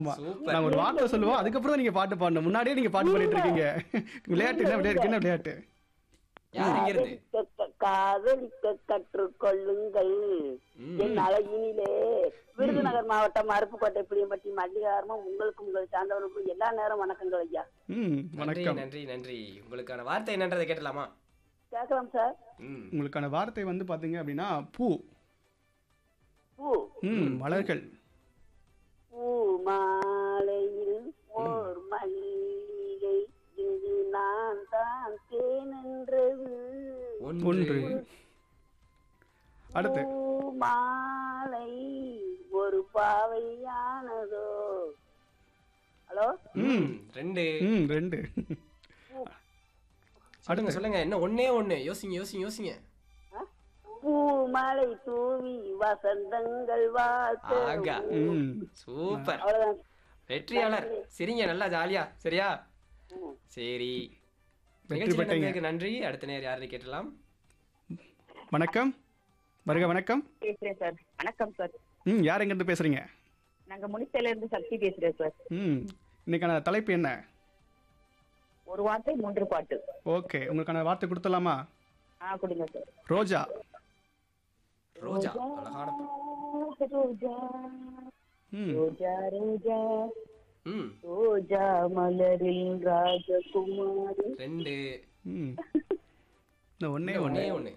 ஆமா. சூப்பர் நாங்க ஒரு வார்த்தை சொல்லுவோம் அதுக்கப்புறம் தான் நீங்க பாட்டு பாடணும் முன்னாடியே நீங்க பாட்டு பாடிட்டு இருக்கீங்க விளையாட்டு என்ன விளையாட்டு என்ன விளையாட்டு யார் இங்க இருந்து காதலிக்க காதலிக்க கற்றுக்கொள்ளுங்கள் ம். என் அழகினிலே விருதுநகர் மாவட்டம் அருப்புக்கோட்டை புளியம்பட்டி மல்லிகாரமும் உங்களுக்கும் உங்கள் சார்ந்தவர்களுக்கும் எல்லா நேரம் வணக்கங்கள் ஐயா ம் நன்றி வணக்கம் நன்றி நன்றி உங்களுக்கான வார்த்தை என்னன்றதை கேட்டலாமா கேட்கலாம் சார் ம் உங்களுக்கான வார்த்தை வந்து பாத்தீங்க அப்படின்னா பூ பூ ம் மலர்கள் பூ மாலையில் ஓர் மல்லிகை இங்கு நான் தான் தேனென்றது ஒன்று ஒன்று அடுத்து பூ மாலை ஒரு பாவையானதோ ஹலோ ம் ரெண்டு ம் ரெண்டு சொல்லுங்க சொல்லுங்க என்ன ஒண்ணே ஒண்ணு யோசிங்க யோசிங்க யோசிங்க பூ மாலை தூவி வசந்தங்கள் வாழ்த்து ஆகா ம் சூப்பர் அவ்வளவுதான் வெற்றியாளர் சிரிங்க நல்லா ஜாலியா சரியா ம். சரி வெற்றி நிகழ்ச்சி பெற்றீங்க. நடந்ததுக்கு நன்றி அடுத்த நேர் யாருன்னு கேட்டலாம் வணக்கம் வருக வணக்கம் பேசுறேன் சார் வணக்கம் சார் ம் யார் எங்கேருந்து பேசுறீங்க நாங்க முனிசைல இருந்து சக்தி பேசுறேன் சார் ம் இன்னைக்கான தலைப்பு என்ன ஒரு வார்த்தை மூன்று பாட்டு ஓகே உங்களுக்கான வார்த்தை கொடுத்துடலாமா ஆ கொடுங்க சார் ரோஜா ரோஜா அழகான பெண். ரோஜா ம் ரோஜா ரோஜா ம் ரோஜா மலரில் ராஜகுமாரி ரெண்டு ம் இந்த ஒண்ணே ஒண்ணே ஒண்ணே ஒண்ணு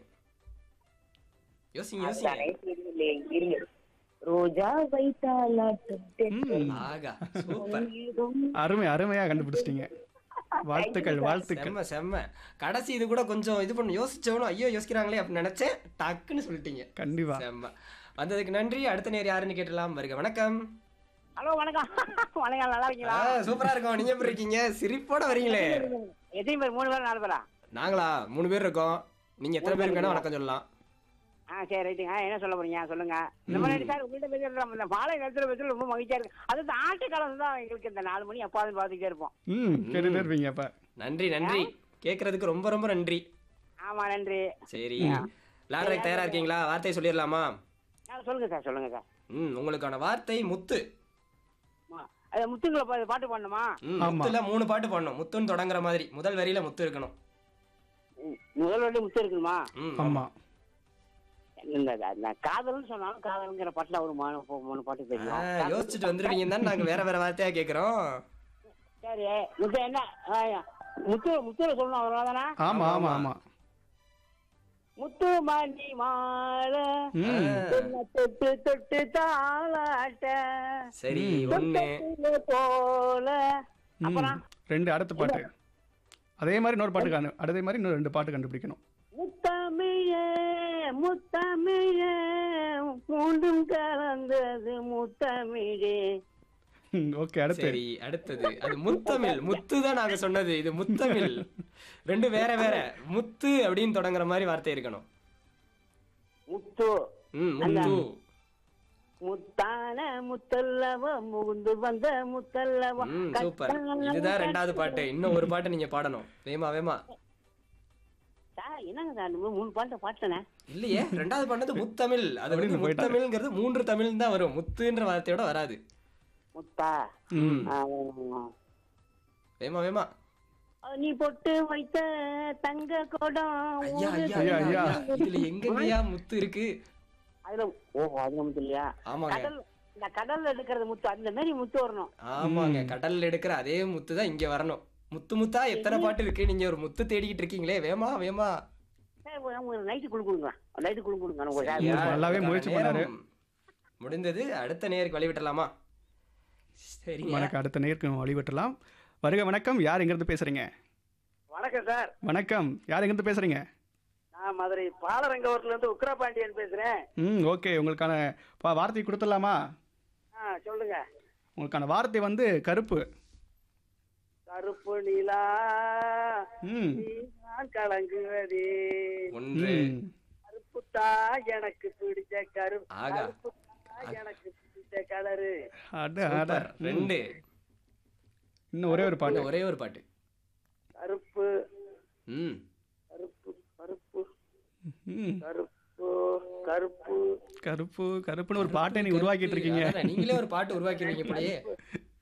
யோசிங்க யோசிங்க அதானே தெரியலே இருங்க ரோஜா வைத்தாலாட்டும் ம் ஆகா சூப்பர் அருமை அருமையா கண்டுபிடிச்சிட்டீங்க வாழ்த்துக்கள் வாழ்த்துக்கள் செம்ம செம்ம கடைசி இது கூட கொஞ்சம் இது பண்ண யோசிச்சவனும் ஐயோ யோசிக்கிறாங்களே அப்படின்னு நினைச்சேன் டக்குன்னு சொல்லிட்டீங்க கண்டிப்பா செம்ம வந்ததுக்கு நன்றி அடுத்த நேர் யாருன்னு கேட்டலாம் வருக வணக்கம் ஹலோ வணக்கம் வணக்கம் நல்லா ஆ, இருக்கீங்களா சூப்பரா இருக்கும் நீங்க எப்படி இருக்கீங்க சிரிப்போட வரீங்களே எத்தனை பேர் மூணு பேர் நாலு பேரா நாங்களா மூணு பேர் இருக்கோம் நீங்க எத்தனை பேருக்கு வேணா வணக்கம் சொல்லலாம் ஆ சரி ரைட்டுங்க என்ன சொல்ல போறீங்க சொல்லுங்க இந்த மாதிரி சார் உங்கள்கிட்ட பேசுறது இந்த மாலை நேரத்தில் பேசுறது ரொம்ப மகிழ்ச்சியா இருக்கு அது இந்த ஆட்டு காலம் தான் எங்களுக்கு இந்த நாலு மணி எப்பாவது பார்த்துக்கிட்டே இருப்போம் ம் கேட்டுட்டே இருப்பீங்க அப்ப நன்றி நன்றி கேட்கறதுக்கு ரொம்ப ரொம்ப நன்றி ஆமா நன்றி சரி விளையாடுறதுக்கு தயாரா இருக்கீங்களா வார்த்தையை சொல்லிடலாமா ஆ, சொல்லுங்க சார் சொல்லுங்க சார் ம் உங்களுக்கான வார்த்தை முத்து ஆ, அது முத்துங்களை பா- பாட்டு பாடணுமா ம், ஆமா. முத்துல மூணு பாட்டு பாடணும் முத்துன்னு தொடங்குற மாதிரி முதல் வரியில முத்து இருக்கணும் ம், முதல் வாட்டி முத்து இருக்குமா ம் ஆமா இந்த இந்த காதல்னு சொன்னாலும் காதல்ங்கிற பாட்டுல ஒரு மூணு மூணு பாட்டு ஆ, தெரியும் யோசிச்சுட்டு வந்துருவீங்க தான் நாங்க வேற வேற வார்த்தையா கேக்குறோம் சரி முத்து என்ன ஆ, முத்து முத்துல சொல்லணும் அவ்வளோ தானே ஆமா ஆமா ஆமா முத்து மணி மாலை ம் உன்னை தொட்டு தொட்டு தாளாட்ட சரி ஒண்ணு தொட்டத்திலே போல ம். அப்புறம் ரெண்டு அடுத்த பாட்டு அதே மாதிரி இன்னொரு பாட்டு கண்டு அதே மாதிரி இன்னொரு ரெண்டு பாட்டு கண்டுபிடிக்கணும் முத்தமிழே முத்தமிழே மூன்றும் கலந்தது முத்தமிழே ம், ஓகே அடுத்து சரி அடுத்தது அது முத்தமிழ் முத்து தான் நாங்க சொன்னது இது முத்தமிழ் ரெண்டு வேற வேற முத்து அப்படின்னு தொடங்குற மாதிரி வார்த்தை இருக்கணும் முத்து ம் முத்து முத்தான முத்தல்லவ முகுந்து வந்த முத்தல்லவ ம் சூப்பர் இதுதான் ரெண்டாவது பாட்டு இன்னும் ஒரு பாட்டு நீங்க பாடணும் வேமா வேமா சார் என்னங்க சார் இந்த மூணு பாட்டு பாட்டுனே இல்லையே ரெண்டாவது பண்ணது முத்தமிழ் அது வந்து அப்படின்னு போயிட்டாரு. முத்தமிழ்ங்கிறது மூன்று தமிழ் தான் வரும் முத்துன்ற வார்த்தையோட வராது முத்தா ம் ஆ, வேமா வேமா நீ பொட்டு வைத்த தங்க குடம் ஐயா ஐயா ஐயா, ஐயா ஐயா. ஐயா. இதுல எங்கங்கயா முத்து இருக்கு அதுல ஓ அதுல முத்து இல்லையா ஆமாங்க கடல் இந்த கடல்ல எடுக்கிறது முத்து அந்த மாதிரி முத்து வரணும் ஆமாங்க கடல்ல எடுக்கிற அதே முத்து தான் இங்க வரணும் முத்து முத்தா எத்தனை பாட்டு இருக்கு நீங்க ஒரு முத்து தேடிக்கிட்டு இருக்கீங்களே வேமா வேமா நைட்டு குழு கொடுங்க நைட்டு குழு கொடுங்க உங்க சார் சரியா? நல்லாவே முயற்சி நேரம் பண்ணாரு. முடிந்தது அடுத்த நேருக்கு வழிவிட்டலாமா சரிங்க வணக்கம் அடுத்த நேருக்கு வழிபட்டலாம் வருக வணக்கம் யார் எங்கிருந்து பேசுறீங்க வணக்கம் சார் வணக்கம் யார் எங்கிருந்து பேசுறீங்க நான் மதுரை பாலரங்கவரத்துல இருந்து உக்ரபாண்டியன் பேசுறேன் ம் ஓகே உங்களுக்கான பா- வார்த்தை கொடுத்துடலாமா ஆ சொல்லுங்க உங்களுக்கான வார்த்தை வந்து கருப்பு கருப்பு நிலா ம் நீதான் கலங்குவதே ஒன்று ம் கருப்புத்தா எனக்கு பிடிச்ச கருப்பு ஆகா. கருப்புத்தா எனக்கு பிடிச்ச கலரு அட அட சூப்பர். ரெண்டு இன்னும் ஒரே ஒரு பாட்டு இன்னும் ஒரே ஒரு பாட்டு கருப்பு ம் கருப்பு கருப்பு ம் கருப்பு கருப்பு கருப்பு கருப்புன்னு ஒரு பாட்டை நீ உருவாக்கிட்டு இருக்கீங்க அதானே, நீங்களே ஒரு பாட்டு உருவாக்கிடுவீங்க போலயே